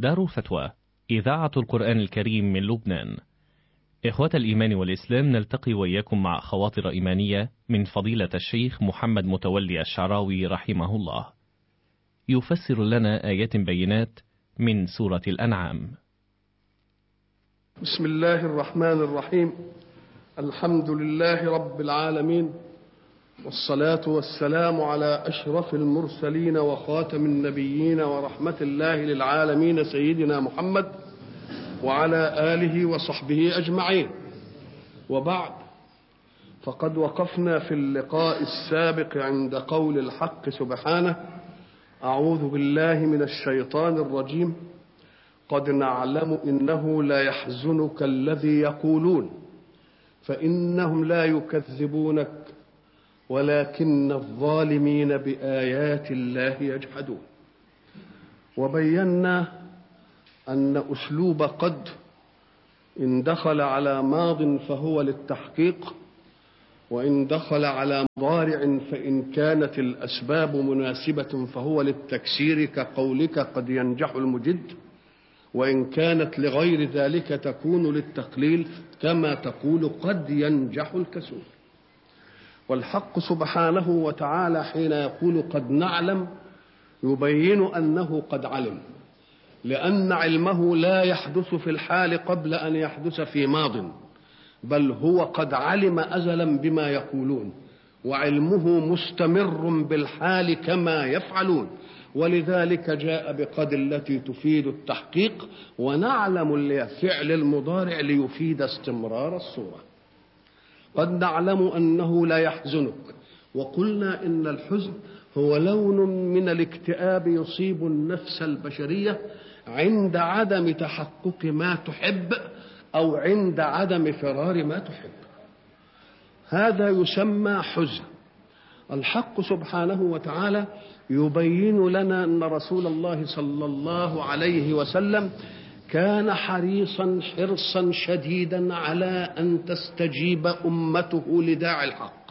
دار الفتوى إذاعة القرآن الكريم من لبنان إخوة الإيمان والإسلام نلتقي وإياكم مع خواطر إيمانية من فضيلة الشيخ محمد متولي الشعراوي رحمه الله يفسر لنا آيات بينات من سورة الأنعام بسم الله الرحمن الرحيم الحمد لله رب العالمين والصلاة والسلام على أشرف المرسلين وخاتم النبيين ورحمة الله للعالمين سيدنا محمد وعلى آله وصحبه أجمعين وبعد فقد وقفنا في اللقاء السابق عند قول الحق سبحانه أعوذ بالله من الشيطان الرجيم قد نعلم إنه لا يحزنك الذي يقولون فإنهم لا يكذبونك ولكن الظالمين بآيات الله يجحدون وبينا أن أسلوب قد إن دخل على ماض فهو للتحقيق وإن دخل على مضارع فإن كانت الأسباب مناسبة فهو للتكسير كقولك قد ينجح المجد وإن كانت لغير ذلك تكون للتقليل كما تقول قد ينجح الكسول والحق سبحانه وتعالى حين يقول قد نعلم يبين أنه قد علم لأن علمه لا يحدث في الحال قبل أن يحدث في ماض بل هو قد علم أزلا بما يقولون وعلمه مستمر بالحال كما يفعلون ولذلك جاء بقد التي تفيد التحقيق ونعلم الفعل المضارع ليفيد استمرار الصورة قد نعلم أنه لا يحزنك وقلنا إن الحزن هو لون من الاكتئاب يصيب النفس البشرية عند عدم تحقق ما تحب أو عند عدم فرار ما تحب هذا يسمى حزن الحق سبحانه وتعالى يبين لنا ان رسول الله صلى الله عليه وسلم كان حريصا حرصا شديدا على ان تستجيب امته لداعي الحق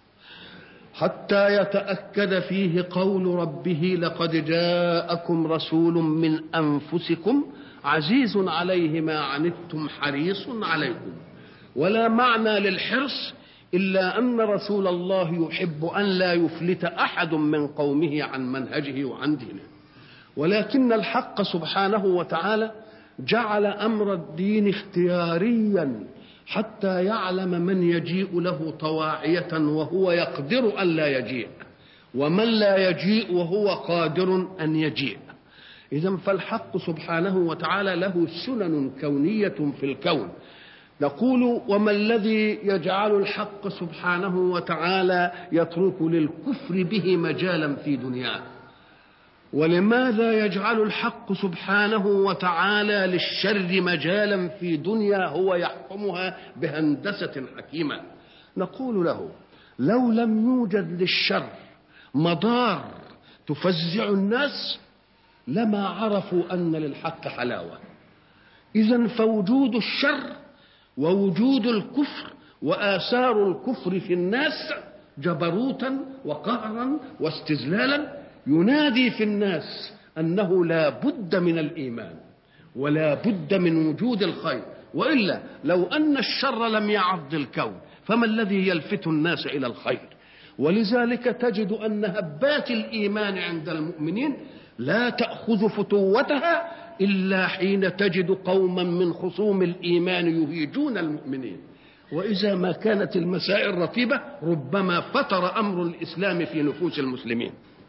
حتى يتاكد فيه قول ربه لقد جاءكم رسول من انفسكم عزيز عليه ما عنتم حريص عليكم ولا معنى للحرص إلا أن رسول الله يحب أن لا يفلت أحد من قومه عن منهجه وعن دينه ولكن الحق سبحانه وتعالى جعل أمر الدين اختياريا حتى يعلم من يجيء له طواعية وهو يقدر أن لا يجيء ومن لا يجيء وهو قادر أن يجيء إذا فالحق سبحانه وتعالى له سنن كونية في الكون نقول وما الذي يجعل الحق سبحانه وتعالى يترك للكفر به مجالا في دنياه ولماذا يجعل الحق سبحانه وتعالى للشر مجالا في دنيا هو يحكمها بهندسه حكيمه نقول له لو لم يوجد للشر مضار تفزع الناس لما عرفوا ان للحق حلاوه اذا فوجود الشر ووجود الكفر واثار الكفر في الناس جبروتا وقهرا واستذلالا ينادي في الناس انه لا بد من الايمان ولا بد من وجود الخير والا لو ان الشر لم يعض الكون فما الذي يلفت الناس الى الخير ولذلك تجد ان هبات الايمان عند المؤمنين لا تاخذ فتوتها إلا حين تجد قوما من خصوم الإيمان يهيجون المؤمنين وإذا ما كانت المسائل رتيبة ربما فتر أمر الإسلام في نفوس المسلمين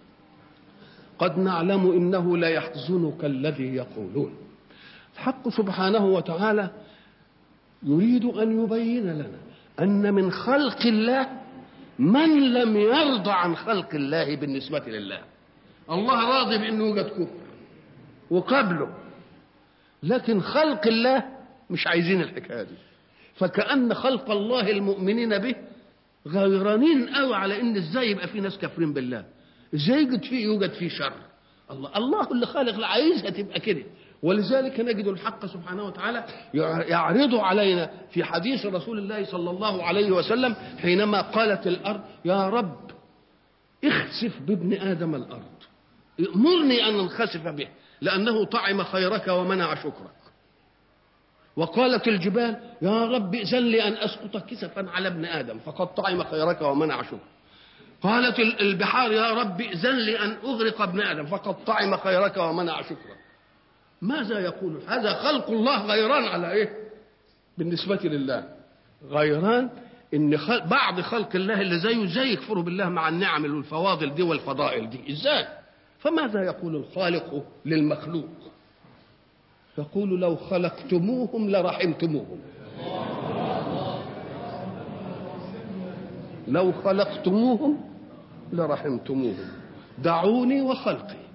قد نعلم إنه لا يحزنك الذي يقولون الحق سبحانه وتعالى يريد أن يبين لنا أن من خلق الله من لم يرضى عن خلق الله بالنسبة لله الله راضي بأنه يوجد كفر وقبله لكن خلق الله مش عايزين الحكايه دي فكأن خلق الله المؤمنين به غيرانين قوي على ان ازاي يبقى في ناس كافرين بالله ازاي يوجد فيه يوجد فيه شر الله الله اللي خالق عايزها تبقى كده ولذلك نجد الحق سبحانه وتعالى يعرض علينا في حديث رسول الله صلى الله عليه وسلم حينما قالت الارض يا رب اخسف بابن ادم الارض امرني ان انخسف به لانه طعم خيرك ومنع شكرك وقالت الجبال يا رب ائذن لي ان اسقط كسفا على ابن ادم فقد طعم خيرك ومنع شكرك قالت البحار يا رب ائذن لي ان اغرق ابن ادم فقد طعم خيرك ومنع شكرك ماذا يقول هذا خلق الله غيران على ايه بالنسبه لله غيران ان خل... بعض خلق الله اللي زيه زي يكفروا بالله مع النعم والفواضل دي والفضائل دي ازاي فماذا يقول الخالق للمخلوق يقول لو خلقتموهم لرحمتموهم لو خلقتموهم لرحمتموهم دعوني وخلقي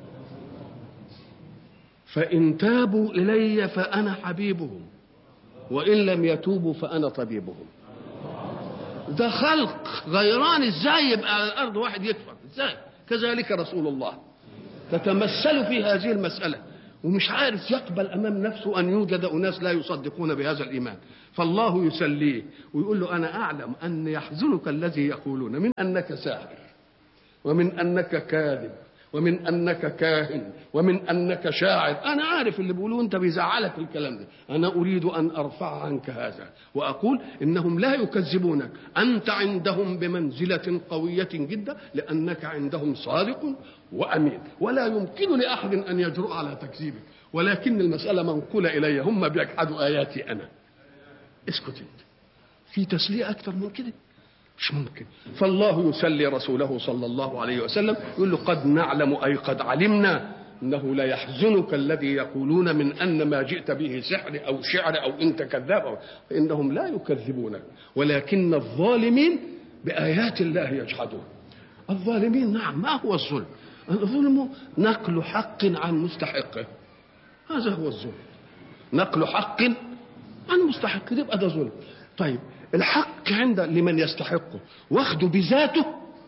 فإن تابوا إلي فأنا حبيبهم وإن لم يتوبوا فأنا طبيبهم ده خلق غيران ازاي يبقى على الارض واحد يكفر ازاي كذلك رسول الله تتمثل في هذه المساله ومش عارف يقبل امام نفسه ان يوجد اناس لا يصدقون بهذا الايمان فالله يسليه ويقول له انا اعلم ان يحزنك الذي يقولون من انك ساحر ومن انك كاذب ومن انك كاهن ومن انك شاعر انا عارف اللي بيقولوه انت بيزعلك الكلام ده انا اريد ان ارفع عنك هذا واقول انهم لا يكذبونك انت عندهم بمنزله قويه جدا لانك عندهم صادق وامين ولا يمكن لاحد ان يجرؤ على تكذيبك ولكن المساله منقوله الي هم بيجحدوا اياتي انا اسكت انت في تسليه اكثر من كده مش ممكن فالله يسلي رسوله صلى الله عليه وسلم يقول له قد نعلم أي قد علمنا أنه لا يحزنك الذي يقولون من أن ما جئت به سحر أو شعر أو أنت كذاب فإنهم لا يكذبونك ولكن الظالمين بآيات الله يجحدون الظالمين نعم ما هو الظلم الظلم نقل حق عن مستحقه هذا هو الظلم نقل حق عن مستحقه يبقى ده ظلم طيب الحق عند لمن يستحقه واخده بذاته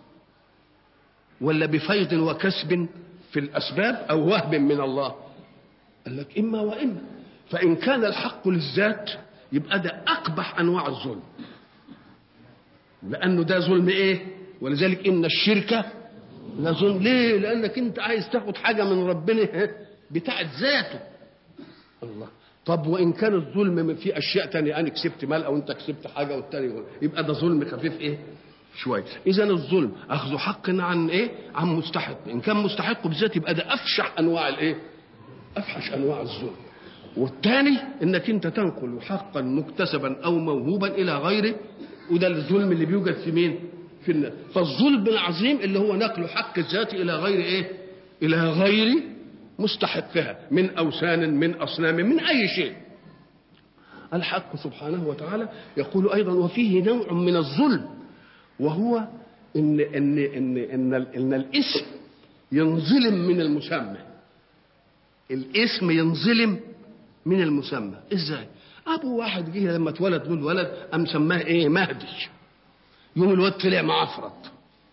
ولا بفيض وكسب في الأسباب أو وهب من الله قال لك إما وإما فإن كان الحق للذات يبقى ده أقبح أنواع الظلم لأنه ده ظلم إيه ولذلك إن الشركة لظلم ليه لأنك أنت عايز تاخد حاجة من ربنا بتاعت ذاته الله طب وان كان الظلم في اشياء تانية انا كسبت مال او انت كسبت حاجه والتاني يبقى ده ظلم خفيف ايه شويه اذا الظلم اخذ حق عن ايه عن مستحق ان كان مستحق بالذات يبقى ده افشح انواع الايه افحش انواع الظلم والثاني انك انت تنقل حقا مكتسبا او موهوبا الى غيره وده الظلم اللي بيوجد في مين في الناس فالظلم العظيم اللي هو نقل حق الذات الى غير ايه الى غير مستحقها من أوثان من أصنام من أي شيء الحق سبحانه وتعالى يقول أيضا وفيه نوع من الظلم وهو إن إن إن إن, إن الاسم ينظلم من المسمى الاسم ينظلم من المسمى ازاي ابو واحد جه لما اتولد له الولد قام سماه ايه مهدي يوم الواد طلع معفرط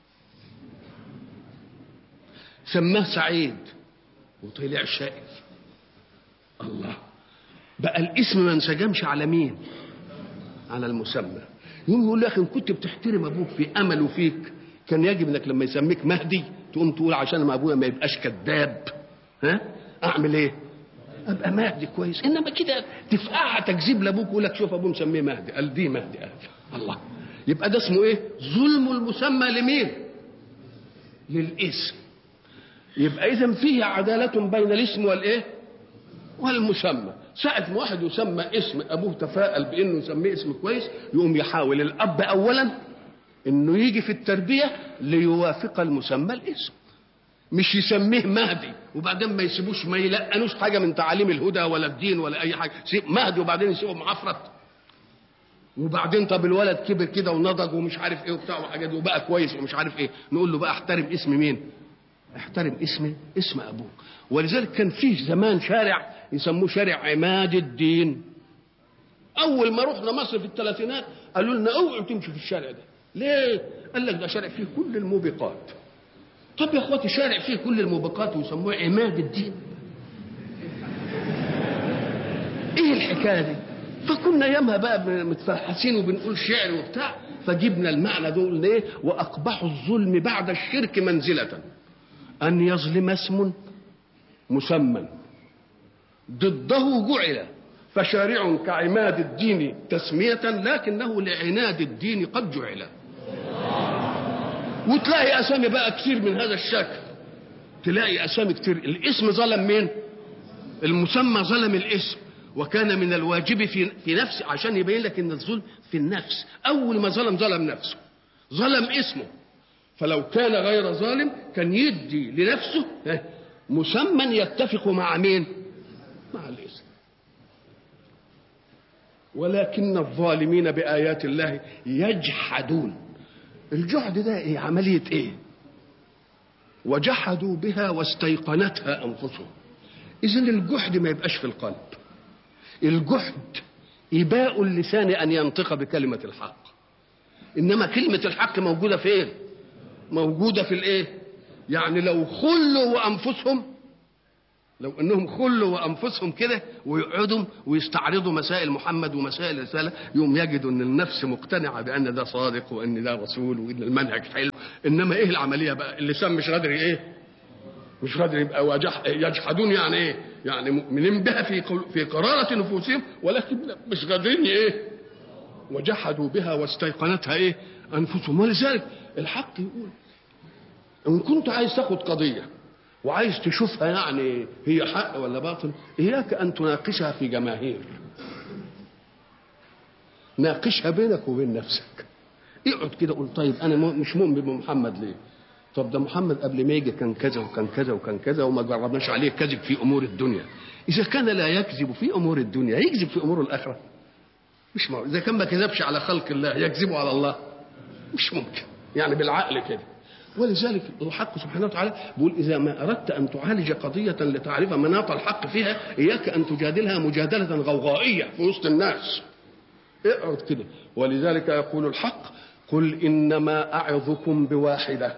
سماه سعيد وطلع شائف الله بقى الاسم ما انسجمش على مين على المسمى يقوم يقول له يا اخي ان كنت بتحترم ابوك في امله فيك كان يجب انك لما يسميك مهدي تقوم تقول عشان ما ابويا ما يبقاش كذاب ها اعمل ايه ابقى مهدي كويس انما كده تفقعها تكذيب لابوك ويقول لك شوف ابوه مسميه مهدي قال دي مهدي قال الله يبقى ده اسمه ايه ظلم المسمى لمين للاسم يبقى اذا فيه عداله بين الاسم والايه والمسمى ساعة ما واحد يسمى اسم ابوه تفاءل بانه يسميه اسم كويس يقوم يحاول الاب اولا انه يجي في التربيه ليوافق المسمى الاسم مش يسميه مهدي وبعدين ما يسيبوش ما يلقنوش حاجه من تعاليم الهدى ولا الدين ولا اي حاجه سيب مهدي وبعدين يسيبه معفرت وبعدين طب الولد كبر كده ونضج ومش عارف ايه وبتاع وحاجات دي وبقى كويس ومش عارف ايه نقول له بقى احترم اسم مين احترم اسم اسم ابوك ولذلك كان فيه زمان شارع يسموه شارع عماد الدين اول ما رحنا مصر في الثلاثينات قالوا لنا اوعوا تمشوا في الشارع ده ليه قال لك ده شارع فيه كل الموبقات طب يا اخواتي شارع فيه كل الموبقات ويسموه عماد الدين ايه الحكايه دي فكنا ياما بقى متفحسين وبنقول شعر وبتاع فجبنا المعنى دول ايه واقبحوا الظلم بعد الشرك منزله أن يظلم اسم مسمى ضده جعل فشارع كعماد الدين تسمية لكنه لعناد الدين قد جعل وتلاقي أسامي بقى كتير من هذا الشكل تلاقي أسامي كتير الاسم ظلم مين المسمى ظلم الاسم وكان من الواجب في في نفس عشان يبين لك ان الظلم في النفس اول ما ظلم ظلم نفسه ظلم اسمه فلو كان غير ظالم كان يدي لنفسه مسمى يتفق مع مين مع الاسم ولكن الظالمين بآيات الله يجحدون الجحد ده ايه عملية ايه وجحدوا بها واستيقنتها انفسهم اذا الجحد ما يبقاش في القلب الجحد إباء اللسان أن ينطق بكلمة الحق إنما كلمة الحق موجودة فين موجودة في الإيه يعني لو خلوا وأنفسهم لو انهم خلوا وانفسهم كده ويقعدوا ويستعرضوا مسائل محمد ومسائل الرساله يوم يجدوا ان النفس مقتنعه بان ده صادق وان ده رسول وان المنهج حلو انما ايه العمليه بقى اللسان مش قادر ايه مش قادر يبقى وجح يجحدون يعني ايه يعني مؤمنين بها في في قرارة نفوسهم ولكن مش قادرين ايه وجحدوا بها واستيقنتها ايه انفسهم ولذلك الحق يقول ان كنت عايز تاخد قضيه وعايز تشوفها يعني هي حق ولا باطل اياك ان تناقشها في جماهير ناقشها بينك وبين نفسك اقعد كده قول طيب انا مش مؤمن بمحمد ليه طب ده محمد قبل ما يجي كان كذا وكان كذا وكان كذا وما جربناش عليه كذب في امور الدنيا اذا كان لا يكذب في امور الدنيا يكذب في امور الاخره مش ممكن اذا كان ما كذبش على خلق الله يكذب على الله مش ممكن يعني بالعقل كده ولذلك الحق سبحانه وتعالى بيقول اذا ما اردت ان تعالج قضيه لتعرف مناط الحق فيها اياك ان تجادلها مجادله غوغائيه في وسط الناس اقعد كده ولذلك يقول الحق قل انما اعظكم بواحده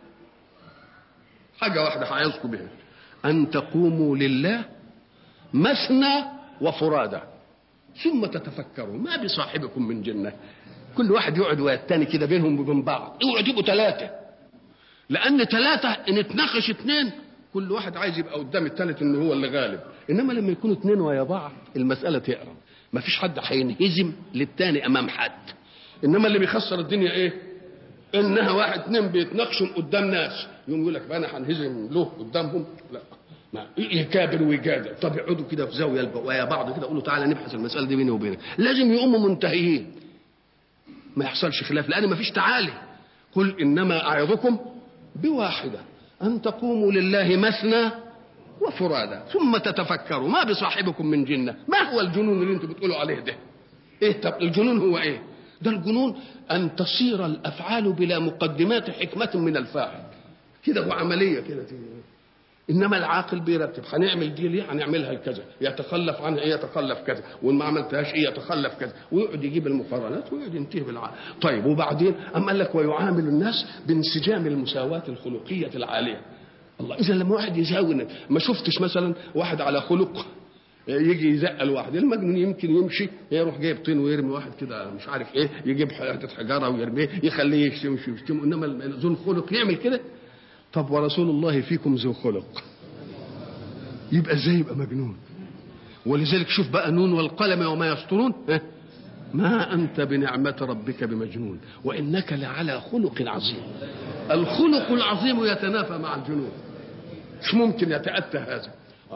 حاجة واحدة هعظكم بها أن تقوموا لله مثنى وفرادى ثم تتفكروا ما بصاحبكم من جنة كل واحد يقعد والتاني كده بينهم وبين بعض اوعوا تبقوا ثلاثة لأن ثلاثة إن اتناقش اثنين كل واحد عايز يبقى قدام الثالث إن هو اللي غالب إنما لما يكونوا اثنين ويا بعض المسألة تقرب ما فيش حد هينهزم للتاني أمام حد إنما اللي بيخسر الدنيا إيه؟ انها واحد اتنين بيتناقشوا قدام ناس يقوم يقول لك انا هنهزم له قدامهم لا ما يكابر ويجادل طب يقعدوا كده في زاويه ويا بعض كده يقولوا تعالى نبحث المساله دي بيني وبينك لازم يقوموا منتهيين ما يحصلش خلاف لان ما فيش تعالي قل انما اعظكم بواحده ان تقوموا لله مثنى وفرادى ثم تتفكروا ما بصاحبكم من جنه ما هو الجنون اللي انتم بتقولوا عليه ده ايه طب الجنون هو ايه ده الجنون أن تصير الأفعال بلا مقدمات حكمة من الفاعل كده هو عملية كده إنما العاقل بيرتب هنعمل دي ليه هنعملها لكذا يتخلف عنها إيه يتخلف كذا وإن ما عملتهاش إيه يتخلف كذا ويقعد يجيب المقارنات ويقعد ينتهي بالعقل طيب وبعدين أما قال لك ويعامل الناس بانسجام المساواة الخلقية العالية الله إذا لما واحد يزاول ما شفتش مثلا واحد على خلق يجي يزقل واحد المجنون يمكن يمشي يروح جايب طين ويرمي واحد كده مش عارف ايه يجيب حته حجاره ويرميه يخليه يشتم يشتم انما ذو الخلق يعمل كده طب ورسول الله فيكم ذو خلق يبقى ازاي يبقى مجنون ولذلك شوف بقى نون والقلم وما يسطرون ما انت بنعمه ربك بمجنون وانك لعلى خلق عظيم الخلق العظيم يتنافى مع الجنون مش ممكن يتاتى هذا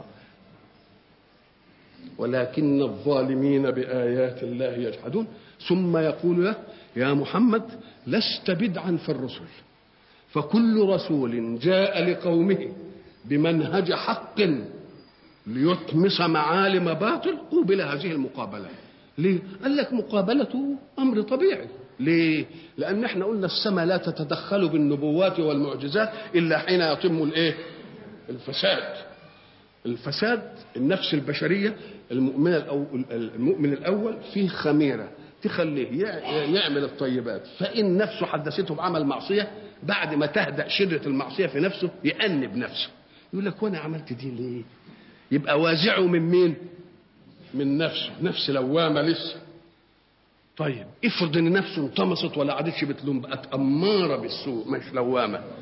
ولكن الظالمين بآيات الله يجحدون ثم يقول له يا محمد لست بدعا في الرسل فكل رسول جاء لقومه بمنهج حق ليطمس معالم باطل قوبل هذه المقابلة ليه؟ قال لك مقابلته أمر طبيعي ليه؟ لأن احنا قلنا السماء لا تتدخل بالنبوات والمعجزات إلا حين يتم الإيه؟ الفساد الفساد النفس البشريه المؤمن الأول المؤمن الاول فيه خميره تخليه يعمل الطيبات فان نفسه حدثته بعمل معصيه بعد ما تهدأ شدة المعصية في نفسه يأنب نفسه يقول لك وانا عملت دي ليه يبقى وازعه من مين من نفسه نفس لوامة لسه طيب افرض ان نفسه انطمست ولا عادتش بتلوم بقت أمارة بالسوء مش لوامة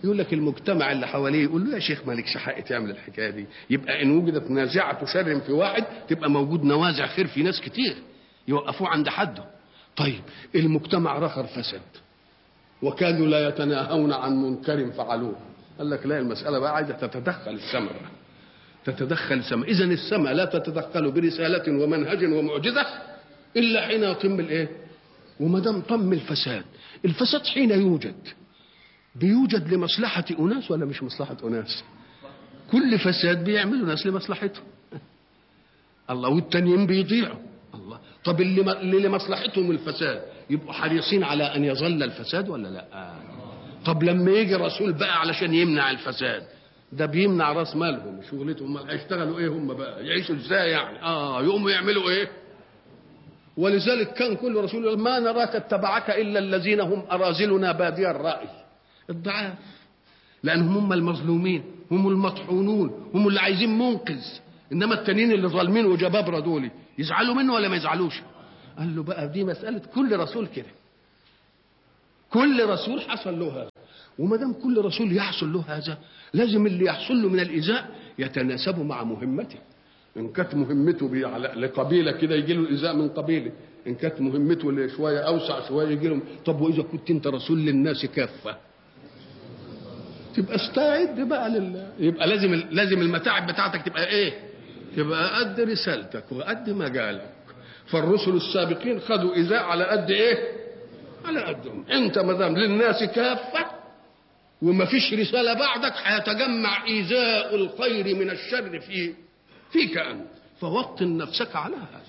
يقول لك المجتمع اللي حواليه يقول له يا شيخ مالكش حق تعمل الحكايه دي يبقى ان وجدت نازعه شر في واحد تبقى موجود نوازع خير في ناس كتير يوقفوه عند حده طيب المجتمع رخر فسد وكانوا لا يتناهون عن منكر فعلوه قال لك لا المساله بقى عايزه تتدخل السماء بقى. تتدخل السماء اذا السماء لا تتدخل برساله ومنهج ومعجزه الا حين يتم الايه وما دام طم الفساد الفساد حين يوجد بيوجد لمصلحة أناس ولا مش مصلحة أناس كل فساد بيعملوا ناس لمصلحتهم الله والتانيين بيضيعوا الله طب اللي, اللي لمصلحتهم الفساد يبقوا حريصين على أن يظل الفساد ولا لا طب لما يجي رسول بقى علشان يمنع الفساد ده بيمنع راس مالهم شغلتهم امال هيشتغلوا ايه هم بقى يعيشوا ازاي يعني اه يقوموا يعملوا ايه ولذلك كان كل رسول يقول ما نراك اتبعك الا الذين هم اراذلنا بادي الراي الضعاف لانهم هم المظلومين هم المطحونون هم اللي عايزين منقذ انما التانيين اللي ظالمين وجبابره دول يزعلوا منه ولا ما يزعلوش قال له بقى دي مساله كل رسول كده كل رسول حصل له هذا وما دام كل رسول يحصل له هذا لازم اللي يحصل له من الايذاء يتناسب مع مهمته ان كانت مهمته بي على- لقبيله كده يجي له الايذاء من قبيله ان كانت مهمته شويه اوسع شويه يجي له طب واذا كنت انت رسول للناس كافه تبقى استعد بقى لل يبقى لازم لازم المتاعب بتاعتك تبقى ايه؟ تبقى قد رسالتك وقد مجالك فالرسل السابقين خدوا ايذاء على قد ايه؟ على قدهم انت ما دام للناس كافه وما فيش رساله بعدك هيتجمع ايذاء الخير من الشر في فيك انت فوطن نفسك على هذا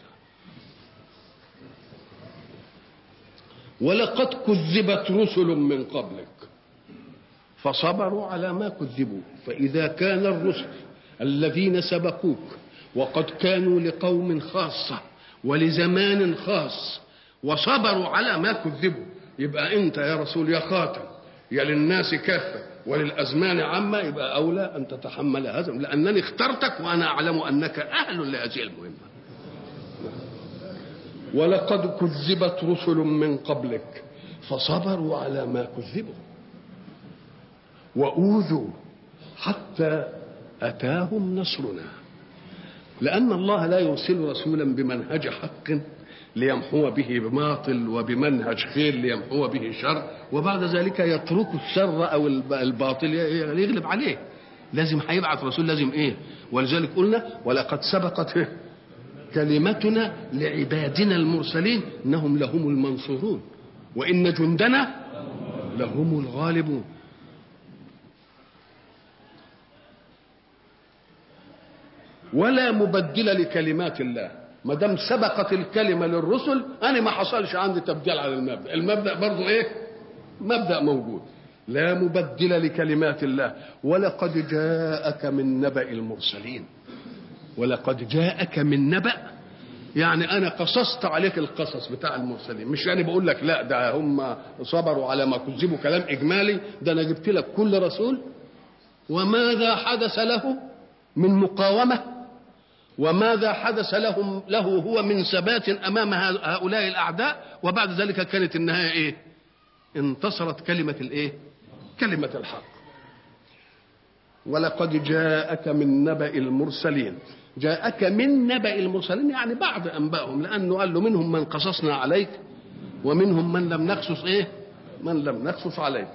ولقد كذبت رسل من قبلك فصبروا على ما كذبوا فإذا كان الرسل الذين سبقوك وقد كانوا لقوم خاصة ولزمان خاص وصبروا على ما كذبوا يبقى أنت يا رسول يا خاتم يا للناس كافة وللأزمان عامة يبقى أولى أن تتحمل هذا لأنني اخترتك وأنا أعلم أنك أهل لهذه المهمة ولقد كذبت رسل من قبلك فصبروا على ما كذبوا وأوذوا حتى أتاهم نصرنا لأن الله لا يرسل رسولا بمنهج حق ليمحو به باطل وبمنهج خير ليمحو به شر وبعد ذلك يترك الشر أو الب- الباطل يغلب عليه لازم هيبعث رسول لازم ايه ولذلك قلنا ولقد سبقت إيه؟ كلمتنا لعبادنا المرسلين انهم لهم المنصورون وان جندنا لهم الغالبون ولا مبدل لكلمات الله ما دام سبقت الكلمه للرسل انا ما حصلش عندي تبديل على المبدا المبدا برضو ايه مبدا موجود لا مبدل لكلمات الله ولقد جاءك من نبأ المرسلين ولقد جاءك من نبأ يعني انا قصصت عليك القصص بتاع المرسلين مش يعني بقول لك لا ده هم صبروا على ما كذبوا كلام اجمالي ده انا جبت لك كل رسول وماذا حدث له من مقاومه وماذا حدث لهم له هو من ثبات امام هؤلاء الاعداء وبعد ذلك كانت النهايه ايه انتصرت كلمه الايه كلمه الحق ولقد جاءك من نبأ المرسلين جاءك من نبأ المرسلين يعني بعض أنبائهم لأنه قال له منهم من قصصنا عليك ومنهم من لم نقصص إيه من لم نقصص عليك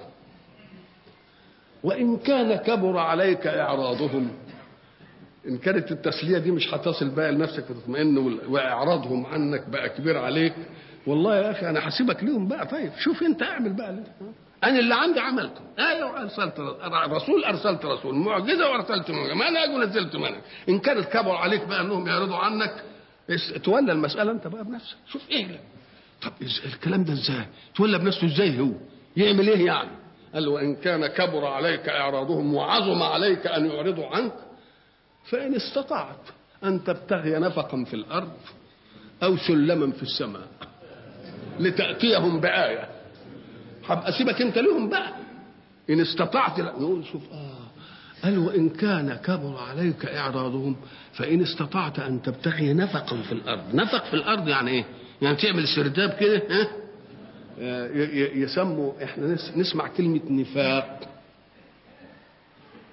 وإن كان كبر عليك إعراضهم إن كانت التسلية دي مش هتصل بقى لنفسك وتطمئن وإعراضهم عنك بقى كبير عليك والله يا أخي أنا هسيبك ليهم بقى طيب شوف أنت اعمل بقى اللي. انا اللي عندي عملته ايوه ارسلت رسول ارسلت رسول معجزه وارسلت معجزه منهج ونزلت منهج ان كانت كبر عليك بقى انهم يعرضوا عنك تولى المساله انت بقى بنفسك شوف ايه لك. طب إز- الكلام ده ازاي تولى بنفسه ازاي هو يعمل ايه يعني قال له ان كان كبر عليك اعراضهم وعظم عليك ان يعرضوا عنك فان استطعت ان تبتغي نفقا في الارض او سلما في السماء لتاتيهم بايه هبقى سيبك انت لهم بقى ان استطعت لا نقول شوف اه قال وان كان كبر عليك اعراضهم فان استطعت ان تبتغي نفقا في الارض نفق في الارض يعني ايه يعني تعمل سرداب كده ها آه، ي- ي- يسموا احنا نس- نسمع كلمه نفاق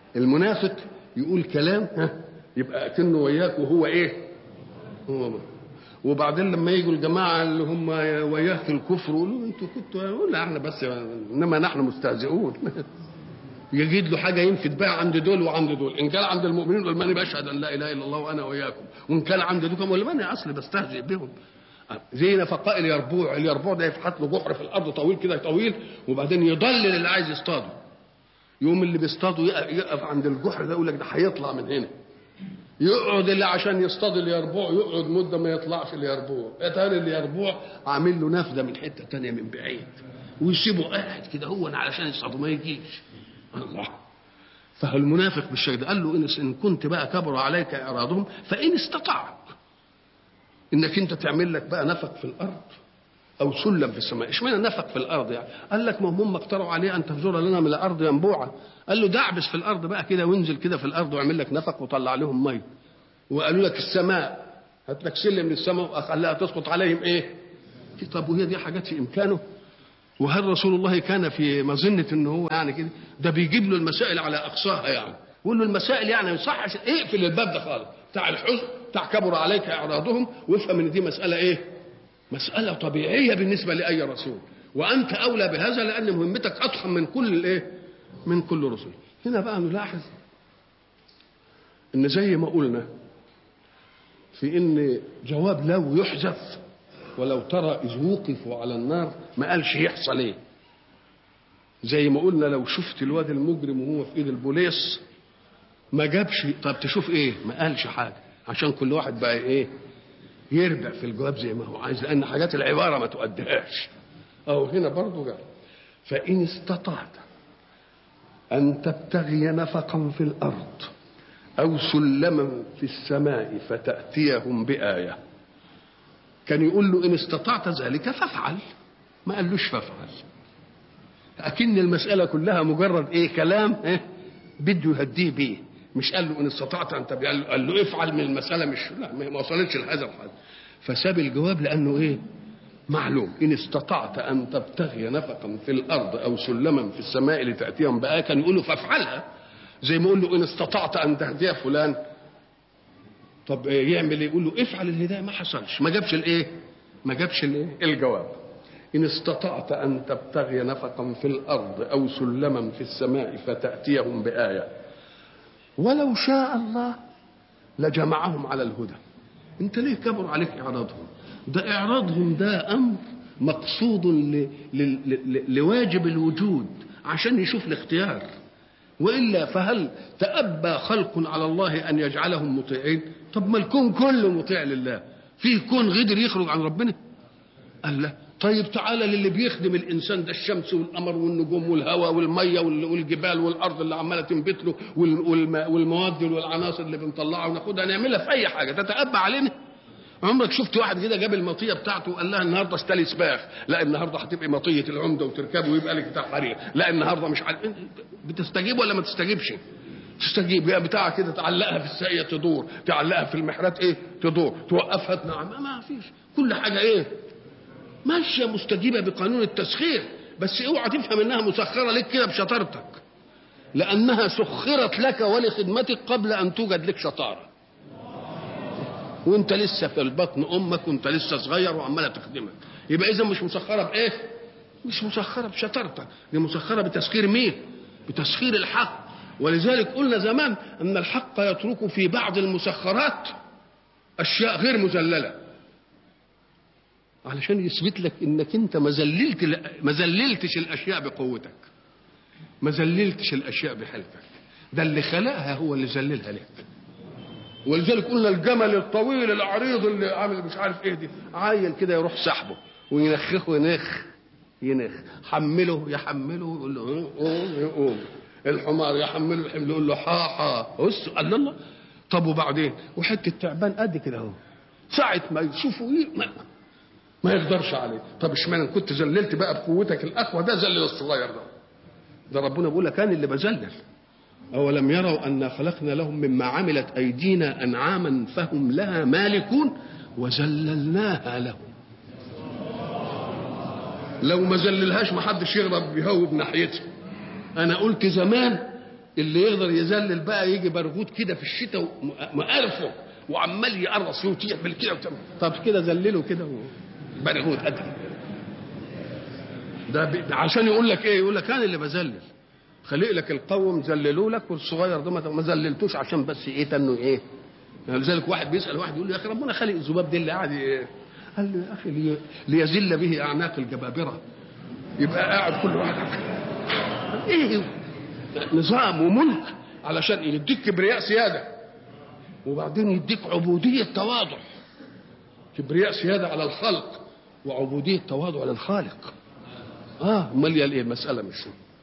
المنافق يقول كلام ها يبقى اكنه وياك وهو ايه هو وبعدين لما يجوا الجماعه اللي هم وياه في الكفر يقولوا انتوا كنتوا يقول لا احنا بس انما نحن مستهزئون يجد له حاجه ينفد بها عند دول وعند دول ان كان عند المؤمنين يقول ماني بشهد ان لا اله الا الله وانا واياكم وان كان عند دول يقول ماني اصلي بستهزئ بهم زي نفقاء اليربوع اليربوع ده يفحت له جحر في الارض طويل كده طويل وبعدين يضلل اللي عايز يصطاده يوم اللي بيصطاده يقف عند الجحر ده يقول لك ده هيطلع من هنا يقعد اللي عشان يصطاد اليربوع يقعد مده ما يطلعش اليربوع اتاري اليربوع عامل له نفذه من حته تانية من بعيد ويسيبه قاعد كده هو علشان يصطاده ما يجيش الله فالمنافق بالشكل ده قال له إن, ان كنت بقى كبر عليك اعراضهم فان استطعت انك انت تعمل لك بقى نفق في الارض او سلم في السماء اشمعنى نفق في الارض يعني قال لك ما هم اقتروا عليه ان تفجر لنا من الارض ينبوعا قال له دعبس في الارض بقى كده وانزل كده في الارض واعمل لك نفق وطلع عليهم ميه وقالوا لك السماء هات لك سلم من السماء وخليها تسقط عليهم ايه طب وهي دي حاجات في امكانه وهل رسول الله كان في مظنة ان هو يعني كده ده بيجيب له المسائل على اقصاها يعني يقول له المسائل يعني ما يصحش اقفل الباب ده خالص بتاع الحزن بتاع كبر عليك اعراضهم وافهم ان دي مساله ايه؟ مساله طبيعيه بالنسبه لاي رسول وانت اولى بهذا لان مهمتك اضخم من كل الايه؟ من كل رسل هنا بقى نلاحظ ان زي ما قلنا في ان جواب لو يحذف ولو ترى إذ وقفوا على النار ما قالش يحصل إيه زي ما قلنا لو شفت الواد المجرم وهو في إيد البوليس ما جابش طب تشوف إيه ما قالش حاجة عشان كل واحد بقى إيه يربع في الجواب زي ما هو عايز لأن حاجات العبارة ما تؤديهاش أو هنا برضه قال فإن استطعت أن تبتغي نفقا في الأرض أو سلما في السماء فتأتيهم بآية كان يقول له إن استطعت ذلك فافعل ما قالوش فافعل أكن المسألة كلها مجرد إيه كلام إيه بده يهديه بيه مش قال له إن استطعت أن تبقى قال له افعل من المسألة مش لا ما وصلتش لهذا الحد فساب الجواب لأنه إيه معلوم إن استطعت أن تبتغي نفقا في الأرض أو سلما في السماء لتأتيهم بآية كان يقول له فافعلها زي ما يقول له إن استطعت أن تهدي فلان طب يعمل ايه يقول له افعل الهدايه ما حصلش ما جابش الايه ما جابش الايه الجواب ان استطعت ان تبتغي نفقا في الارض او سلما في السماء فتاتيهم بايه ولو شاء الله لجمعهم على الهدى انت ليه كبر عليك اعراضهم ده اعراضهم ده امر مقصود ل... ل... ل... لواجب الوجود عشان يشوف الاختيار والا فهل تأبى خلق على الله ان يجعلهم مطيعين طب ما الكون كله مطيع لله في كون غدر يخرج عن ربنا قال لا طيب تعالى للي بيخدم الانسان ده الشمس والقمر والنجوم والهواء والميه والجبال والارض اللي عماله تنبت له والمواد والعناصر اللي بنطلعها وناخدها نعملها في اي حاجه تتأبى علينا عمرك شفت واحد كده جاب المطيه بتاعته وقال لها النهارده اشتري سباخ لا النهارده هتبقي مطيه العمده وتركبه ويبقى لك بتاع حرير لا النهارده مش عارف بتستجيب ولا ما تستجيبش تستجيب يا بتاع كده تعلقها في الساقيه تدور تعلقها في المحرات ايه تدور توقفها تنعم ما فيش كل حاجه ايه ماشيه مستجيبه بقانون التسخير بس اوعى تفهم انها مسخره لك كده بشطارتك لانها سخرت لك ولخدمتك قبل ان توجد لك شطاره وانت لسه في البطن امك وانت لسه صغير وعماله تخدمك يبقى اذا مش مسخره بايه مش مسخره بشطارتك دي مسخره بتسخير مين بتسخير الحق ولذلك قلنا زمان ان الحق يترك في بعض المسخرات اشياء غير مذلله علشان يثبت لك انك انت ما زللت ما زللتش الاشياء بقوتك ما زللتش الاشياء بحلفك ده اللي خلقها هو اللي ذللها لك ولذلك قلنا الجمل الطويل العريض اللي عامل مش عارف ايه دي عيل كده يروح سحبه وينخخه ينخ ينخ حمله يحمله يقول له قوم يقوم الحمار يحمله الحمل يقول له حا حا بص قال الله طب وبعدين وحته تعبان قد كده اهو ساعة ما يشوفوا ايه ما, ما يقدرش عليه طب اشمعنى كنت ذللت بقى بقوتك الاقوى ده ذلل الصغير ده ده ربنا بيقول لك انا اللي بذلل أولم يروا أنا خلقنا لهم مما عملت أيدينا أنعاما فهم لها مالكون وذللناها لهم لو ما ذللهاش ما حدش يغضب بيهوب ناحيتها أنا قلت زمان اللي يقدر يذلل بقى يجي برغوت كده في الشتاء مقرفه وعمال يقرص فيه وتعمل كده وتعمل. طب كده ذلله كده برغوت قد ده, ب... ده عشان يقول لك ايه يقول لك انا اللي بذلل خلق لك القوم ذللوا لك والصغير ده ما ذللتوش عشان بس ايه تنه ايه لذلك واحد بيسال واحد يقول له يا اخي ربنا خلق الذباب ده اللي قاعد إيه؟ قال له يا اخي لي... ليذل به اعناق الجبابره يبقى قاعد كل واحد ايه نظام وملك علشان يديك كبرياء سياده وبعدين يديك عبوديه تواضع كبرياء سياده على الخلق وعبوديه تواضع للخالق اه امال ايه المساله مش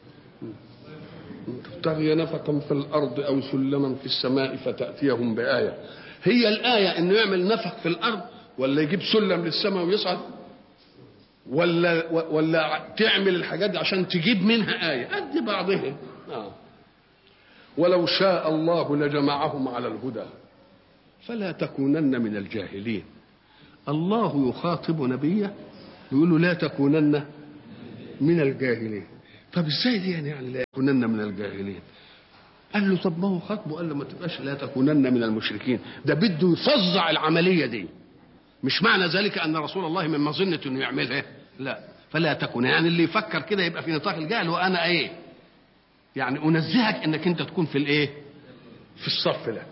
تبتغي نفقا في الارض او سلما في السماء فتاتيهم بايه هي الايه انه يعمل نفق في الارض ولا يجيب سلم للسماء ويصعد ولا ولا تعمل الحاجات دي عشان تجيب منها آية قد بعضهم آه. ولو شاء الله لجمعهم على الهدى فلا تكونن من الجاهلين الله يخاطب نبيه يقول له لا تكونن من الجاهلين طب ازاي دي يعني, يعني لا تكونن من الجاهلين قال له طب ما هو خاطبه قال له ما تبقاش لا تكونن من المشركين ده بده يفظع العمليه دي مش معنى ذلك ان رسول الله من مظنه انه يعملها لا فلا تكن يعني اللي يفكر كده يبقى في نطاق الجهل وانا ايه يعني انزهك انك انت تكون في الايه في الصف ده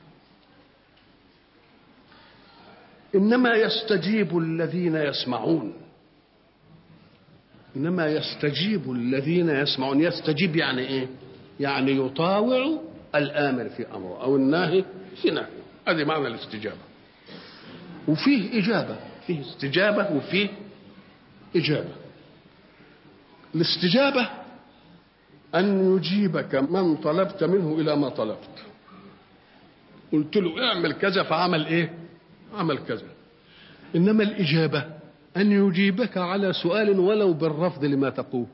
انما يستجيب الذين يسمعون انما يستجيب الذين يسمعون يستجيب يعني ايه يعني يطاوع الامر في امره او الناهي في نهيه هذه معنى الاستجابه وفيه اجابه فيه استجابه وفيه اجابه الاستجابه ان يجيبك من طلبت منه الى ما طلبت قلت له اعمل كذا فعمل ايه عمل كذا انما الاجابه ان يجيبك على سؤال ولو بالرفض لما تقول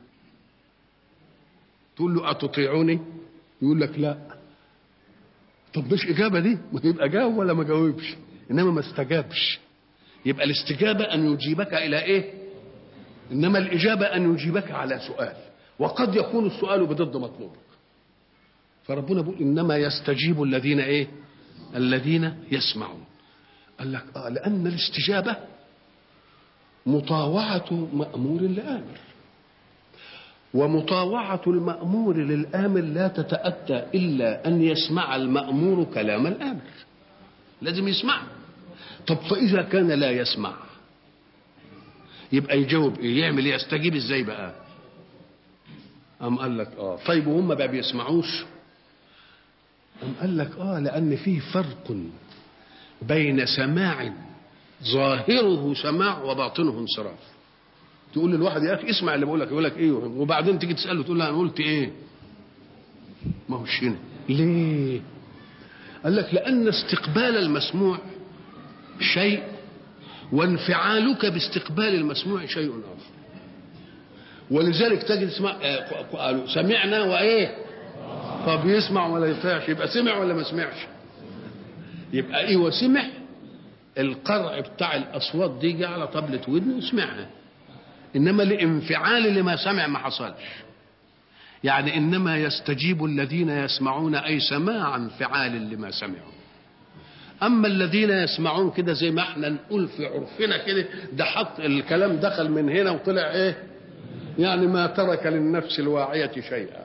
تقول له أتطيعوني يقول لك لا طب مش إجابة دي ما يبقى جاوب ولا ما جاوبش إنما ما استجابش يبقى الاستجابة أن يجيبك إلى إيه إنما الإجابة أن يجيبك على سؤال وقد يكون السؤال بضد مطلوبك فربنا بيقول إنما يستجيب الذين إيه الذين يسمعون قال لك آه لأن الاستجابة مطاوعة مأمور لآمر ومطاوعة المأمور للآمر لا تتأتى إلا أن يسمع المأمور كلام الآمر لازم يسمع طب فإذا كان لا يسمع يبقى يجاوب إيه يعمل إيه يستجيب إزاي بقى أم قال لك آه طيب وهم بقى بيسمعوش أم قال لك آه لأن فيه فرق بين سماع ظاهره سماع وباطنه انصراف تقول للواحد يا اخي اسمع اللي بقول لك يقول لك ايه وبعدين تيجي تساله تقول له انا قلت ايه ما هوش هنا ليه قال لك لان استقبال المسموع شيء وانفعالك باستقبال المسموع شيء اخر ولذلك تجد اسمع قالوا سمعنا وايه طب يسمع ولا يطيعش يبقى سمع ولا ما سمعش يبقى ايه وسمع القرع بتاع الاصوات دي جه على طبلة ودنه وسمعها انما الانفعال لما سمع ما حصلش يعني انما يستجيب الذين يسمعون اي سماع انفعال لما سمعوا اما الذين يسمعون كده زي ما احنا نقول في عرفنا كده ده حط الكلام دخل من هنا وطلع ايه يعني ما ترك للنفس الواعية شيئا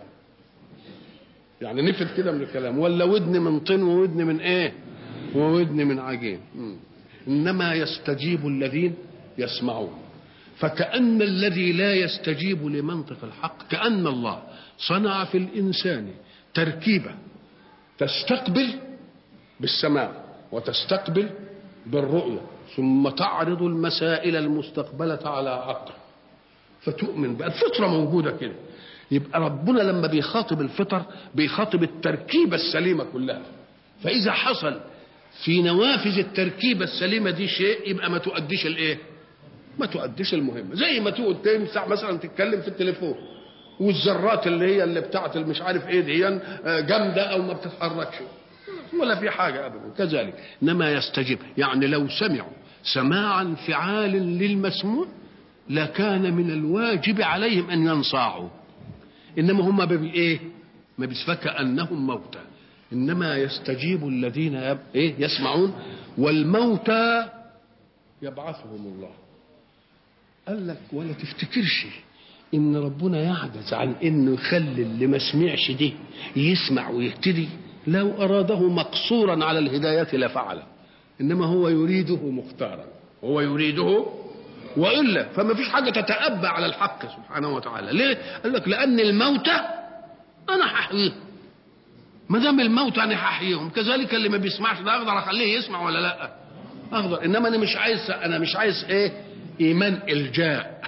يعني نفد كده من الكلام ولا ودن من طين وودن من ايه وودن من عجين انما يستجيب الذين يسمعون فكأن الذي لا يستجيب لمنطق الحق كأن الله صنع في الإنسان تركيبة تستقبل بالسماع وتستقبل بالرؤية ثم تعرض المسائل المستقبلة على عقل فتؤمن بقى الفطرة موجودة كده يبقى ربنا لما بيخاطب الفطر بيخاطب التركيبة السليمة كلها فإذا حصل في نوافذ التركيبة السليمة دي شيء يبقى ما تؤديش الايه ما تؤديش المهمة زي ما تقعد تمسح مثلا تتكلم في التليفون والذرات اللي هي اللي بتاعت مش عارف ايه دي جامدة او ما بتتحركش ولا في حاجة ابدا كذلك انما يستجيب يعني لو سمعوا سماعا انفعال للمسموع لكان من الواجب عليهم ان ينصاعوا انما هم بالايه ما بيس فكأنهم موتى إنما يستجيب الذين يب... إيه يسمعون والموتى يبعثهم الله قال لك ولا تفتكرش ان ربنا يعجز عن انه يخلي اللي ما سمعش ده يسمع ويهتدي لو اراده مقصورا على الهدايه لفعله انما هو يريده مختارا هو يريده والا فما فيش حاجه تتأبى على الحق سبحانه وتعالى ليه قال لك لان الموتى انا هحييهم ما دام الموتى انا هحييهم كذلك اللي ما بيسمعش ده اقدر اخليه يسمع ولا لا اقدر انما انا مش عايز انا مش عايز ايه ايمان الجاء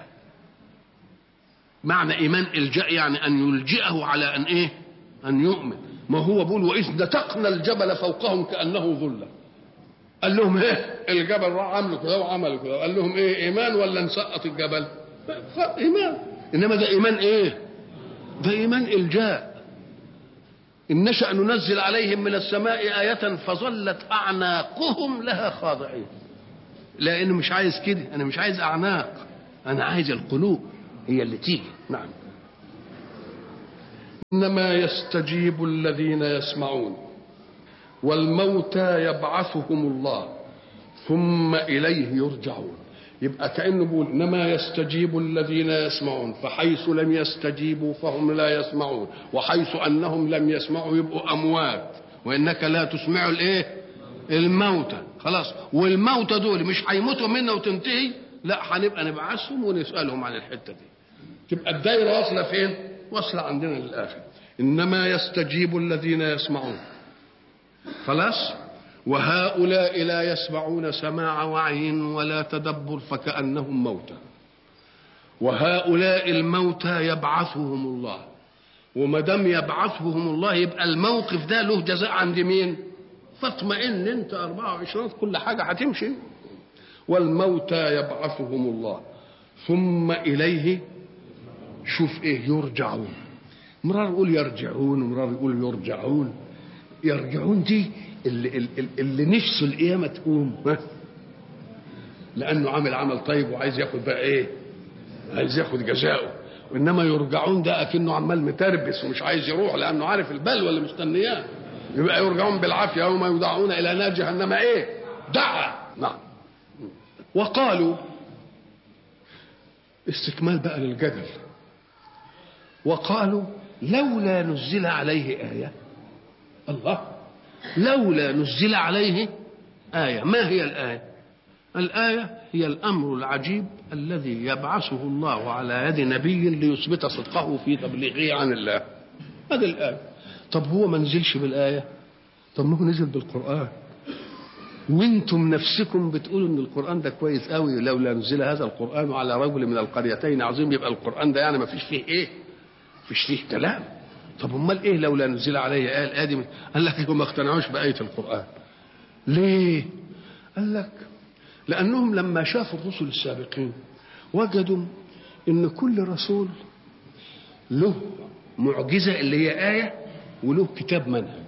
معنى ايمان الجاء يعني ان يلجئه على ان ايه ان يؤمن ما هو بيقول واذ نتقنا الجبل فوقهم كانه ظله قال لهم ايه الجبل راح عملوا كده وعملوا كده قال لهم ايه ايمان ولا نسقط الجبل ايمان انما ده ايمان ايه ده ايمان الجاء ان نشا ننزل عليهم من السماء ايه فظلت اعناقهم لها خاضعين لانه مش عايز كده انا مش عايز اعناق انا عايز القلوب هي اللي تيجي نعم انما يستجيب الذين يسمعون والموتى يبعثهم الله ثم اليه يرجعون يبقى كانه بيقول انما يستجيب الذين يسمعون فحيث لم يستجيبوا فهم لا يسمعون وحيث انهم لم يسمعوا يبقوا اموات وانك لا تسمع الايه الموتى خلاص والموتى دول مش هيموتوا منا وتنتهي لا هنبقى نبعثهم ونسالهم عن الحته دي تبقى الدايره واصله فين واصله عندنا للاخر انما يستجيب الذين يسمعون خلاص وهؤلاء لا يسمعون سماع وعي ولا تدبر فكانهم موتى وهؤلاء الموتى يبعثهم الله وما دام يبعثهم الله يبقى الموقف ده له جزاء عند مين فاطمئن انت 24 كل حاجه هتمشي والموتى يبعثهم الله ثم اليه شوف ايه يرجعون مرار يقول يرجعون ومرار يقول يرجعون يرجعون دي اللي, اللي, اللي نفسه القيامه تقوم لانه عامل عمل طيب وعايز ياخد بقى ايه عايز ياخد جزاؤه وانما يرجعون ده اكنه عمال متربس ومش عايز يروح لانه عارف البلوى اللي مستنياه يبقى يرجعون بالعافيه يوم يدعون الى نار جهنم ايه دعا نعم وقالوا استكمال بقى للجدل وقالوا لولا نزل عليه آية الله لولا نزل عليه آية ما هي الآية الآية هي الأمر العجيب الذي يبعثه الله على يد نبي ليثبت صدقه في تبليغه عن الله هذه الآية طب هو ما نزلش بالآية طب ما هو نزل بالقرآن وانتم نفسكم بتقولوا ان القران ده كويس قوي لولا نزل هذا القران على رجل من القريتين عظيم يبقى القران ده يعني ما فيش فيه ايه فيش فيه كلام طب امال ايه لولا نزل عليه ايه الايه دي قال لك هم ما اقتنعوش بايه القران ليه قال لك لانهم لما شافوا الرسل السابقين وجدوا ان كل رسول له معجزه اللي هي ايه وله كتاب منهج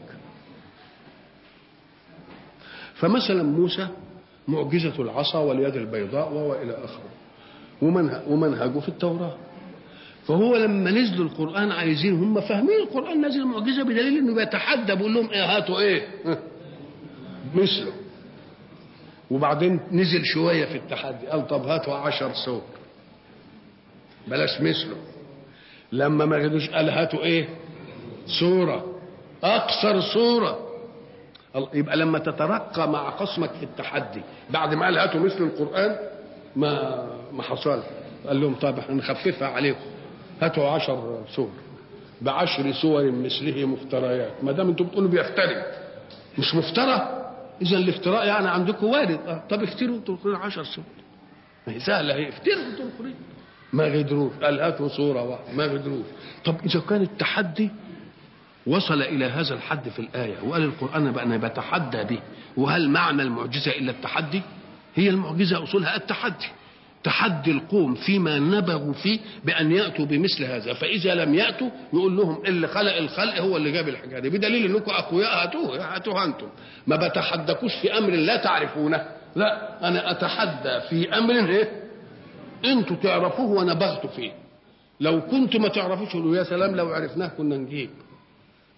فمثلا موسى معجزة العصا واليد البيضاء وإلى آخره ومنهجه في التوراة فهو لما نزلوا القرآن عايزين هم فاهمين القرآن نزل معجزة بدليل انه بيتحدى بيقول لهم ايه هاتوا ايه مثله وبعدين نزل شوية في التحدي قال طب هاتوا عشر سور بلاش مثله لما ما قدروش قال هاتوا ايه سورة أكثر سورة يبقى لما تترقى مع خصمك في التحدي بعد ما قال هاتوا مثل القرآن ما ما حصل قال لهم طيب احنا نخففها عليكم هاتوا عشر سور بعشر سور مثله مفتريات ما دام انتم بتقولوا بيفتري مش مفترى اذا الافتراء يعني عندكم وارد اه طب افتروا انتوا القرآن عشر سور ما هي سهله هي افتروا انتوا القرآن ما قدروش قال هاتوا صوره واحده ما قدروش طب اذا كان التحدي وصل إلى هذا الحد في الآية وقال القرآن بقى أنا بتحدى به وهل معنى المعجزة إلا التحدي هي المعجزة أصولها التحدي تحدي القوم فيما نبغوا فيه بأن يأتوا بمثل هذا فإذا لم يأتوا يقول لهم اللي خلق الخلق هو اللي جاب الحاجة دي بدليل أنكم أقوياء هاتوه هاتوها أنتم ما بتحدكوش في أمر لا تعرفونه لا أنا أتحدى في أمر إيه أنتوا تعرفوه وأنا بغت فيه لو كنت ما تعرفوش يا سلام لو عرفناه كنا نجيب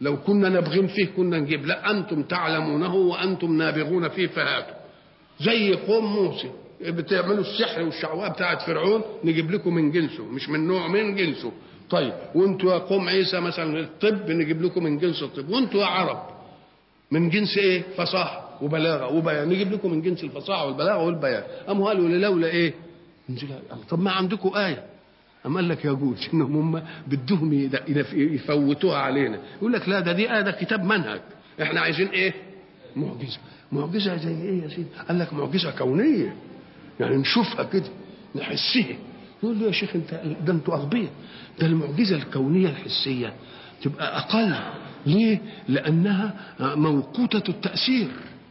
لو كنا نابغين فيه كنا نجيب لا انتم تعلمونه وانتم نابغون فيه فهاتوا زي قوم موسى بتعملوا السحر والشعوذه بتاعت فرعون نجيب لكم من جنسه مش من نوع من جنسه طيب وانتوا يا قوم عيسى مثلا الطب نجيب لكم من جنس الطب وانتوا يا عرب من جنس ايه فصاحه وبلاغه وبيان نجيب لكم من جنس الفصاحه والبلاغه والبيان قاموا قالوا لولا ايه طب ما عندكم ايه أم قال لك يجوز انهم هم بدهم يفوتوها علينا يقول لك لا ده دي آية ده كتاب منهج احنا عايزين ايه معجزة معجزة زي ايه يا سيدي قال لك معجزة كونية يعني نشوفها كده نحسها يقول له يا شيخ انت ده انتوا اغبياء ده المعجزة الكونية الحسية تبقى اقل ليه لانها موقوتة التأثير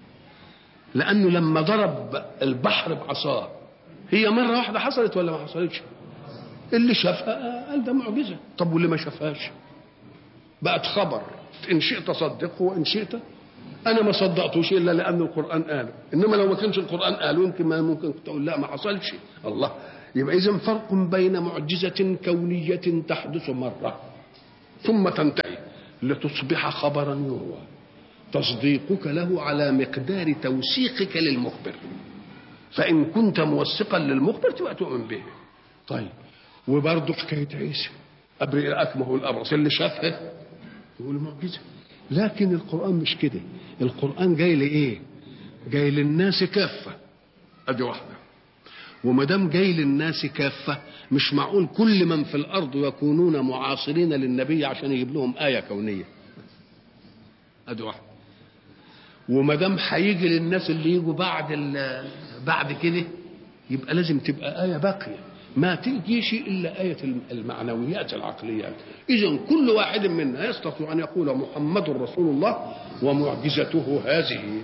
لانه لما ضرب البحر بعصاه هي مرة واحدة حصلت ولا ما حصلتش اللي شافها قال ده معجزه طب واللي ما شافهاش بقت خبر ان شئت صدقه وان شئت انا ما صدقتوش الا لان القران قاله انما لو ما كانش القران قاله يمكن ما ممكن تقول لا ما حصلش الله يبقى اذا فرق بين معجزه كونيه تحدث مره ثم تنتهي لتصبح خبرا يروى تصديقك له على مقدار توثيقك للمخبر فان كنت موثقا للمخبر تبقى تؤمن به طيب وبرضه حكايه عيسى ابرئ الاكمه والابرص اللي شافها يقول معجزه لكن القران مش كده القران جاي لايه جاي للناس كافه ادي واحده وما دام جاي للناس كافه مش معقول كل من في الارض يكونون معاصرين للنبي عشان يجيب لهم ايه كونيه ادي واحده وما دام هيجي للناس اللي يجوا بعد بعد كده يبقى لازم تبقى ايه باقيه ما تجيش الا ايه المعنويات العقليات اذا كل واحد منا يستطيع ان يقول محمد رسول الله ومعجزته هذه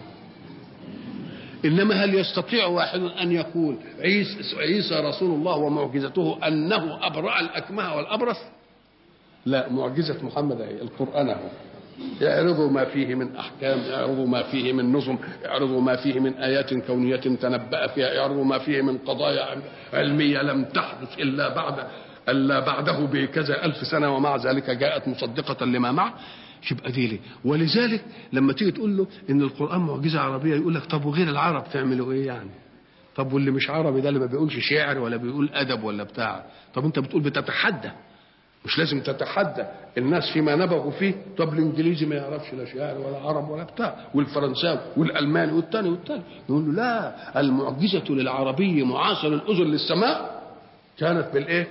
انما هل يستطيع واحد ان يقول عيسى, عيسى رسول الله ومعجزته انه ابرا الاكمه والابرص لا معجزه محمد هي القران هو اعرضوا ما فيه من احكام اعرضوا ما فيه من نظم اعرضوا ما فيه من ايات كونيه تنبأ فيها اعرضوا ما فيه من قضايا علميه لم تحدث الا بعد الا بعده بكذا الف سنه ومع ذلك جاءت مصدقه لما معه يبقى دي ليه ولذلك لما تيجي تقول له ان القران معجزه عربيه يقول لك طب وغير العرب تعملوا ايه يعني طب واللي مش عربي ده اللي ما بيقولش شعر ولا بيقول ادب ولا بتاع طب انت بتقول بتتحدى مش لازم تتحدى الناس فيما نبغوا فيه طب الانجليزي ما يعرفش لا شعر ولا عرب ولا بتاع والفرنساوي والالماني والثاني والثاني نقول له لا المعجزه للعربي معاصر الاذن للسماء كانت بالايه؟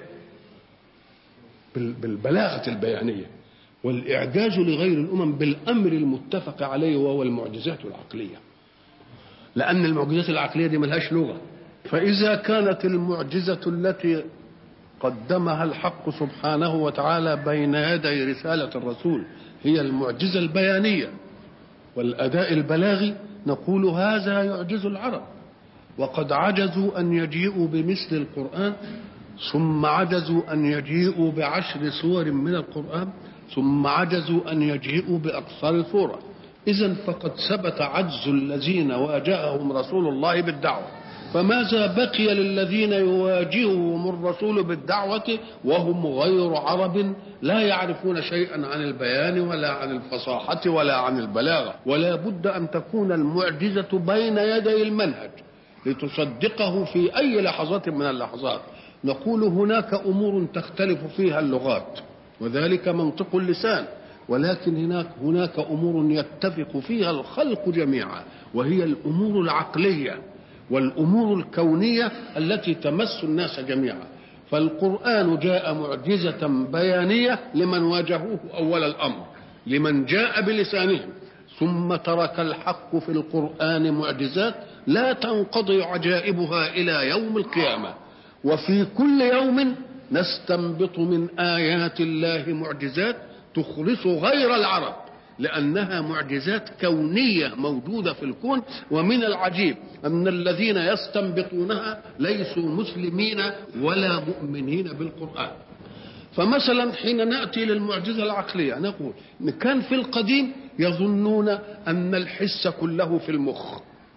بالبلاغه البيانيه والاعجاز لغير الامم بالامر المتفق عليه وهو المعجزات العقليه لان المعجزات العقليه دي ملهاش لغه فاذا كانت المعجزه التي قدمها الحق سبحانه وتعالى بين يدي رسالة الرسول هي المعجزة البيانية والأداء البلاغي نقول هذا يعجز العرب وقد عجزوا أن يجيئوا بمثل القرآن ثم عجزوا أن يجيئوا بعشر سور من القرآن ثم عجزوا أن يجيئوا بأقصر سورة إذا فقد ثبت عجز الذين واجههم رسول الله بالدعوة فماذا بقي للذين يواجههم الرسول بالدعوة وهم غير عرب لا يعرفون شيئا عن البيان ولا عن الفصاحة ولا عن البلاغة ولا بد أن تكون المعجزة بين يدي المنهج لتصدقه في أي لحظة من اللحظات نقول هناك أمور تختلف فيها اللغات وذلك منطق اللسان ولكن هناك هناك أمور يتفق فيها الخلق جميعا وهي الأمور العقلية والامور الكونيه التي تمس الناس جميعا فالقران جاء معجزه بيانيه لمن واجهوه اول الامر لمن جاء بلسانهم ثم ترك الحق في القران معجزات لا تنقضي عجائبها الى يوم القيامه وفي كل يوم نستنبط من ايات الله معجزات تخلص غير العرب لأنها معجزات كونية موجودة في الكون ومن العجيب أن الذين يستنبطونها ليسوا مسلمين ولا مؤمنين بالقرآن فمثلا حين نأتي للمعجزة العقلية نقول إن كان في القديم يظنون أن الحس كله في المخ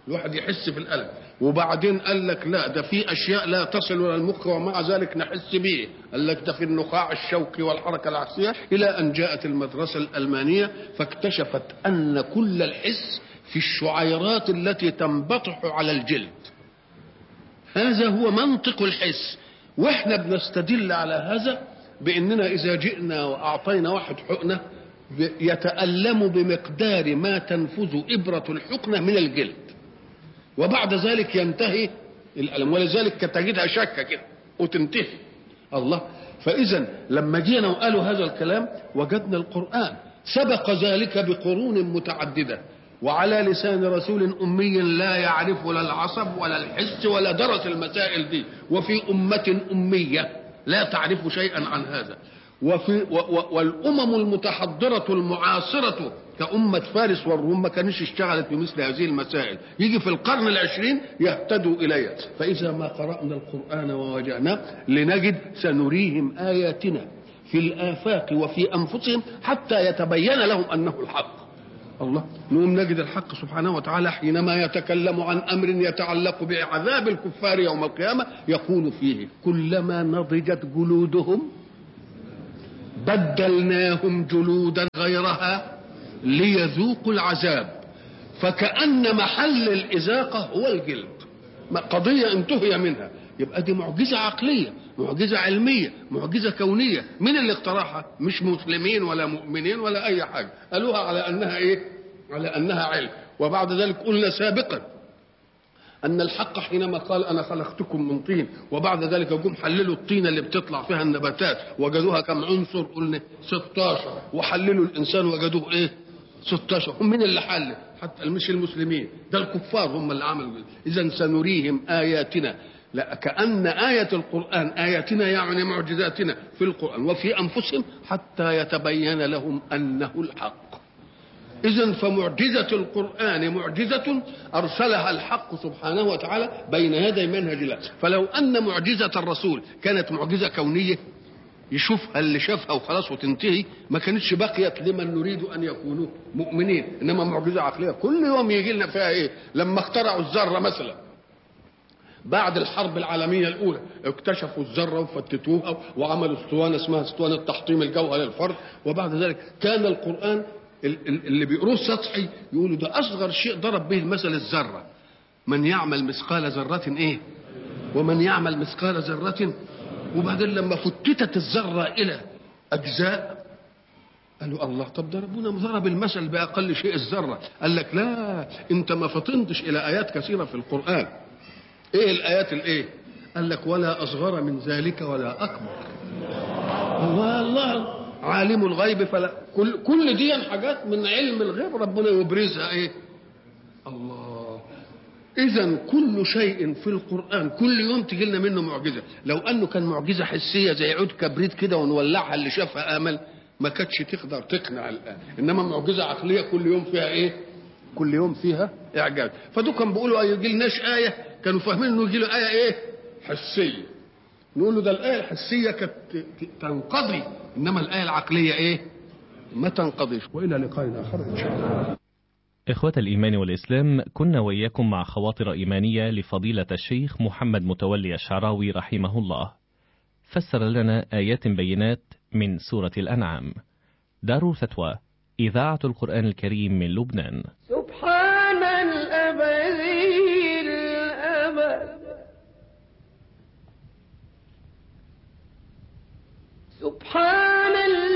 الواحد يحس في الألم وبعدين قال لك لا ده في أشياء لا تصل إلى المخ ومع ذلك نحس به قال لك ده في النخاع الشوكي والحركة العكسية إلى أن جاءت المدرسة الألمانية فاكتشفت أن كل الحس في الشعيرات التي تنبطح على الجلد هذا هو منطق الحس واحنا بنستدل على هذا باننا اذا جئنا واعطينا واحد حقنه يتالم بمقدار ما تنفذ ابره الحقنه من الجلد وبعد ذلك ينتهي الالم ولذلك تجدها شكه كده وتنتهي الله فاذا لما جينا وقالوا هذا الكلام وجدنا القران سبق ذلك بقرون متعدده وعلى لسان رسول أمي لا يعرف لا العصب ولا الحس ولا درس المسائل دي وفي أمة أمية لا تعرف شيئا عن هذا وفي و و والأمم المتحضرة المعاصرة كأمة فارس والروم ما كانش اشتغلت بمثل هذه المسائل يجي في القرن العشرين يهتدوا إليها فإذا ما قرأنا القرآن ووجعناه لنجد سنريهم آياتنا في الآفاق وفي أنفسهم حتى يتبين لهم أنه الحق الله نقوم نجد الحق سبحانه وتعالى حينما يتكلم عن امر يتعلق بعذاب الكفار يوم القيامه يقول فيه كلما نضجت جلودهم بدلناهم جلودا غيرها ليذوقوا العذاب فكأن محل الإزاقة هو الجلد قضية انتهي منها يبقى دي معجزة عقلية معجزة علمية معجزة كونية مين اللي اخترعها مش مسلمين ولا مؤمنين ولا أي حاجة قالوها على أنها إيه على أنها علم وبعد ذلك قلنا سابقا أن الحق حينما قال أنا خلقتكم من طين وبعد ذلك جم حللوا الطينة اللي بتطلع فيها النباتات وجدوها كم عنصر قلنا 16 وحللوا الإنسان وجدوه إيه 16 هم من اللي حل حتى مش المسلمين ده الكفار هم اللي عملوا إذا سنريهم آياتنا لا كأن آية القرآن آياتنا يعني معجزاتنا في القرآن وفي أنفسهم حتى يتبين لهم أنه الحق إذا فمعجزة القرآن معجزة أرسلها الحق سبحانه وتعالى بين يدي منهج الله فلو أن معجزة الرسول كانت معجزة كونية يشوفها اللي شافها وخلاص وتنتهي ما كانتش بقيت لمن نريد ان يكونوا مؤمنين انما معجزه عقليه كل يوم يجي لنا فيها ايه لما اخترعوا الذره مثلا بعد الحرب العالمية الأولى اكتشفوا الذرة وفتتوها وعملوا اسطوانة اسمها اسطوانة تحطيم الجوهر للفرد وبعد ذلك كان القرآن اللي بيقروه سطحي يقولوا ده أصغر شيء ضرب به المثل الذرة من يعمل مثقال ذرة إيه ومن يعمل مثقال ذرة وبعدين لما فتتت الذرة إلى أجزاء قالوا الله طب ده ربنا ضرب المثل بأقل شيء الذرة قال لك لا أنت ما فطنتش إلى آيات كثيرة في القرآن ايه الايات الايه قال لك ولا اصغر من ذلك ولا اكبر الله الله عالم الغيب فلا كل كل دي حاجات من علم الغيب ربنا يبرزها ايه الله اذا كل شيء في القران كل يوم تجي لنا منه معجزه لو انه كان معجزه حسيه زي عود كبريت كده ونولعها اللي شافها امل ما كانتش تقدر تقنع الان انما معجزه عقليه كل يوم فيها ايه كل يوم فيها اعجاز فدول كانوا بيقولوا يجي لناش ايه كانوا فاهمين انه يجي له ايه ايه حسيه نقول له ده الايه الحسيه كانت تنقضي انما الايه العقليه ايه ما تنقضيش والى لقاء اخر ان شاء الله إخوة الإيمان والإسلام كنا وإياكم مع خواطر إيمانية لفضيلة الشيخ محمد متولي الشعراوي رحمه الله فسر لنا آيات بينات من سورة الأنعام دار فتوى إذاعة القرآن الكريم من لبنان سبحان الأبدي الأبد سبحان